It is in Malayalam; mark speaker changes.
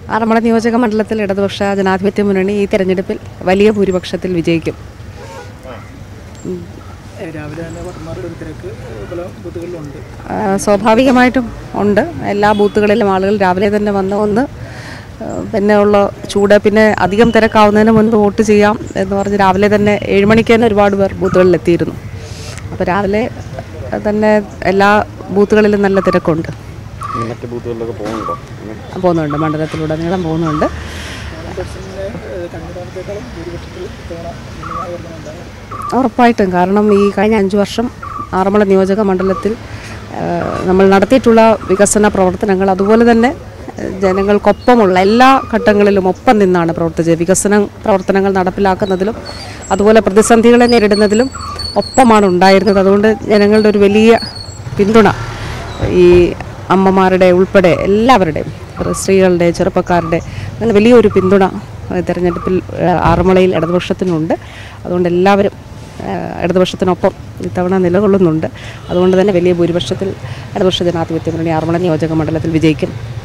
Speaker 1: ആറന്മുള നിയോജക മണ്ഡലത്തിൽ ഇടതുപക്ഷ ജനാധിപത്യ മുന്നണി ഈ തെരഞ്ഞെടുപ്പിൽ വലിയ ഭൂരിപക്ഷത്തിൽ വിജയിക്കും
Speaker 2: രാവിലെ തന്നെ വോട്ടർമാരുടെ ഒരു തിരക്ക് പല ബൂത്തുകളിലുണ്ട്
Speaker 1: ആ, സ്വാഭാവികമായിട്ടും ഉണ്ട് എല്ലാ ബൂത്തുകളിലും ആളുകൾ രാവിലെ തന്നെ വന്ന് ഒന്ന് ആ, പിന്നെ ഉള്ള ചൂട് പിന്നെ അധികം തിരക്കാവുന്നതിന് മുൻപ് വോട്ട് ചെയ്യാം എന്ന് പറഞ്ഞ് രാവിലെ തന്നെ ഏഴ് മണിക്ക് തന്നെ ഒരുപാട് പേർ ബൂത്തുകളിൽ എത്തിയിരുന്നു അപ്പോൾ രാവിലെ തന്നെ എല്ലാ ബൂത്തുകളിലും നല്ല തിരക്കുണ്ട്
Speaker 3: മറ്റ് ബൂത്തുകളിലൊക്കെ പോകുന്നുണ്ടോ
Speaker 1: പോകുന്നുണ്ട് മണ്ഡലത്തിലുടനീളം പോകുന്നുണ്ട്
Speaker 2: കോൺഗ്രസിൻ്റെ കഴിഞ്ഞ തവണത്തേക്കാളും ഭൂരിപക്ഷത്തിൽ ഇത്തവണ ഗണ്യമായ വർധനമുണ്ടാകും
Speaker 1: ഉറപ്പായിട്ടും കാരണം ഈ കഴിഞ്ഞ അഞ്ച് വർഷം ആറന്മുള നിയോജക മണ്ഡലത്തിൽ ആ, നമ്മൾ നടത്തിയിട്ടുള്ള വികസന പ്രവർത്തനങ്ങൾ അതുപോലെ തന്നെ ആ, ജനങ്ങൾക്കൊപ്പമുള്ള എല്ലാ ഘട്ടങ്ങളിലും ഒപ്പം നിന്നാണ് പ്രവർത്തിച്ചത് വികസന പ്രവർത്തനങ്ങൾ നടപ്പിലാക്കുന്നതിലും അതുപോലെ പ്രതിസന്ധികളെ നേരിടുന്നതിലും ഒപ്പമാണ് ഉണ്ടായിരുന്നത് അതുകൊണ്ട് ജനങ്ങളുടെ ഒരു വലിയ പിന്തുണ ഈ അമ്മമാരുടെ ഉൾപ്പെടെ എല്ലാവരുടെയും സ്ത്രീകളുടെ ചെറുപ്പക്കാരുടെ അങ്ങനെ വലിയൊരു പിന്തുണ ആ, തെരഞ്ഞെടുപ്പിൽ ആ, ആറന്മുളയിൽ ഇടതുപക്ഷത്തിനുണ്ട് അതുകൊണ്ട് എല്ലാവരും ആ, ഇടതുപക്ഷത്തിനൊപ്പം ഇത്തവണ നിലകൊള്ളുന്നുണ്ട് അതുകൊണ്ട് തന്നെ വലിയ ഭൂരിപക്ഷത്തിൽ ഇടതുപക്ഷ ജനാധിപത്യ മുന്നണി ആറന്മുള നിയോജക മണ്ഡലത്തിൽ വിജയിക്കും